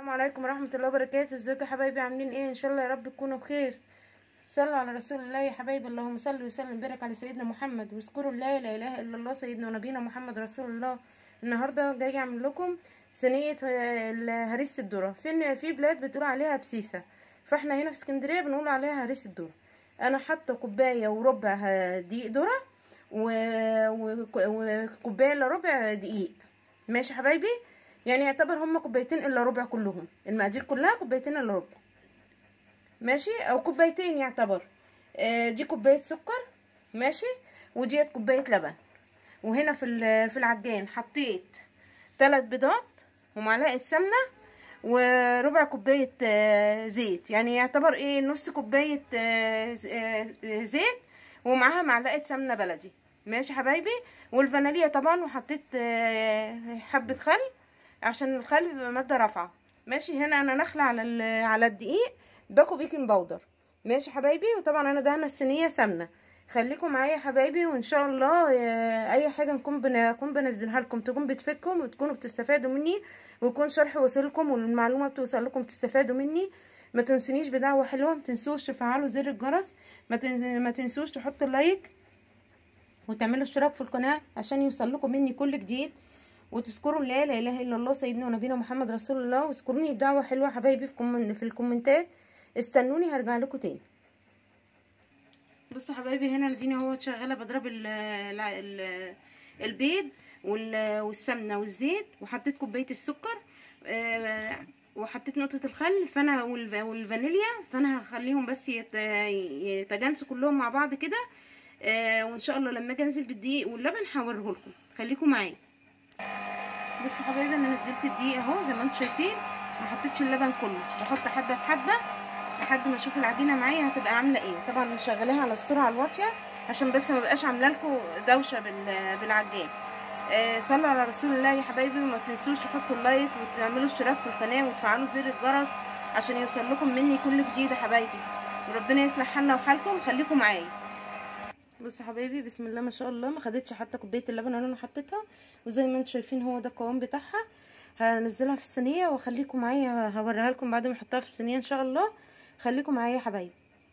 السلام عليكم ورحمة الله وبركاته ازيكم يا حبايبي عاملين ايه ان شاء الله يا رب تكونوا بخير صلوا على رسول الله يا حبايبي اللهم صل وسلم وبارك على سيدنا محمد واذكروا الله لا اله الا الله سيدنا ونبينا محمد رسول الله النهارده جاي اعمل لكم صينيه آه، هريسه الذره في في بلاد بتقول عليها بسيسه فاحنا هنا في اسكندريه بنقول عليها هريسه الذره انا حاطه كوبايه وربع آه، دقيق ذره و- وك- وكوبايه الا ربع دقيق ماشي يا حبايبي يعني يعتبر هما كوبايتين الا ربع كلهم المقادير كلها كوبايتين الا ربع ماشي او كوبايتين يعتبر آه دي كوبايه سكر ماشي وديت كوبايه لبن وهنا في ال- في العجان حطيت ثلاث بيضات ومعلقه سمنه وربع كوبايه آه زيت يعني يعتبر ايه نص كوبايه آه ز- آه زيت ومعاها معلقه سمنه بلدي ماشي حبايبي والفانيليا طبعا وحطيت آه حبه خل عشان الخل بيبقى ماده رافعه ماشي هنا انا نخله على ال- على الدقيق باكو بيكنج باودر ماشي حبايبي وطبعا انا دهنه الصينيه سمنه خليكم معايا يا حبايبي وان شاء الله آه، اي حاجه نكون بنكون بنزلها لكم تكون بتفيدكم وتكونوا بتستفادوا مني ويكون شرح واصلكم والمعلومه بتوصل لكم تستفادوا مني ما تنسونيش بدعوه حلوه ما تنسوش تفعلوا زر الجرس ما تنس- ما تنسوش تحطوا لايك وتعملوا اشتراك في القناه عشان يوصل لكم مني كل جديد وتذكروا لا لا اله الا الله سيدنا ونبينا محمد رسول الله واذكروني بدعوه حلوه يا حبايبي في كومن في الكومنتات استنوني هرجع لكم تاني بصوا حبايبي هنا اديني اهو شغاله بضرب ال ال ال البيض وال- والسمنه والزيت وحطيت كوبايه السكر آه، وحطيت نقطه الخل فانا والف- والفانيليا فانا هخليهم بس يت- يتجانسوا كلهم مع بعض كده آه، وان شاء الله لما اجي انزل بالدقيق واللبن هوريه لكم خليكم معايا بصوا حبايبي انا نزلت الدقيق اهو زي ما انتم شايفين ما حطيتش اللبن كله بحط حبه بحبه لحد ما اشوف العجينه معايا هتبقى عامله ايه طبعا مشغلاها على السرعه الواطيه عشان بس ما بقاش عامله لكم دوشه بال- بالعجان آه صلوا على رسول الله يا حبايبي وما تنسوش تحطوا اللايك وتعملوا اشتراك في القناه وتفعلوا زر الجرس عشان يوصل لكم مني كل جديد يا حبايبي وربنا يصلح حالنا وحالكم خليكم معايا بصوا حبايبي بسم الله ما شاء الله ما خدتش حتى كوبايه اللبن اللي انا حطيتها وزي ما انتم شايفين هو ده القوام بتاعها هنزلها في الصينيه واخليكم معايا هوريها لكم بعد ما احطها في الصينيه ان شاء الله خليكم معايا يا حبايبي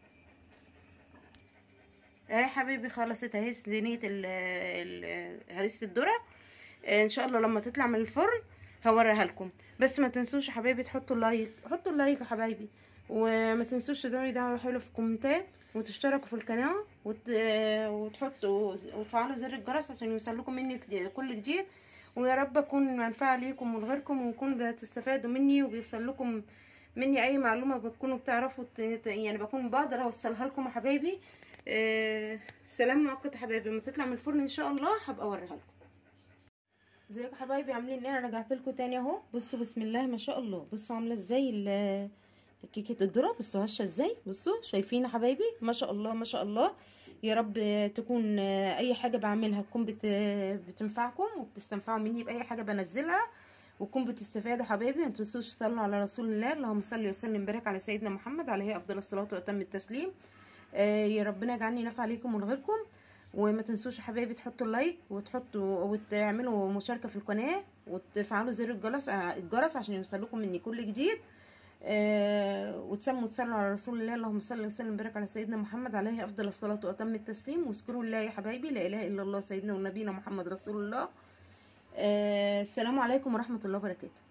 اهي يا حبايبي خلصت اهي صينيه ال- ال- هريسه الذره آه، ان شاء الله لما تطلع من الفرن هوريها لكم بس ما تنسوش يا حبايبي تحطوا اللايك حطوا اللايك يا حبايبي وما تنسوش تدعوا لي دعوه حلوه في الكومنتات وتشتركوا في القناه وت... وتحطوا وتفعلوا زر الجرس عشان يوصلكم مني جديد- كل جديد ويا رب اكون منفعه ليكم ولغيركم ونكون بتستفادوا مني وبيوصل لكم مني اي معلومه بتكونوا بتعرفوا ت... ت- يعني بكون بقدر اوصلها لكم يا حبايبي آه... سلام مؤقت يا حبايبي لما تطلع من الفرن ان شاء الله هبقى اوريها لكم ازيكم يا حبايبي عاملين ايه انا رجعت لكم تاني اهو بصوا بسم الله ما شاء الله بصوا عامله ازاي ال- كيكه الذره بصوا هشه ازاي بصوا شايفين يا حبايبي ما شاء الله ما شاء الله يا رب تكون اي حاجه بعملها تكون بت... بتنفعكم وبتستنفعوا مني باي حاجه بنزلها وتكون بتستفادوا يا حبايبي ما تنسوش تصلوا على رسول الله اللهم صل وسلم وبارك على سيدنا محمد عليه افضل الصلاه واتم التسليم آه يا ربنا يجعلني نافعه ليكم ولغيركم وما تنسوش يا حبايبي تحطوا اللايك وتحطوا وتعملوا مشاركه في القناه وتفعلوا زر الجرس الجرس عشان يوصلكم مني كل جديد آه وتسموا تصلوا على رسول الله اللهم صل وسلم وبارك على سيدنا محمد عليه افضل الصلاه واتم التسليم واذكروا الله يا حبايبي لا اله الا الله سيدنا ونبينا محمد رسول الله آه السلام عليكم ورحمه الله وبركاته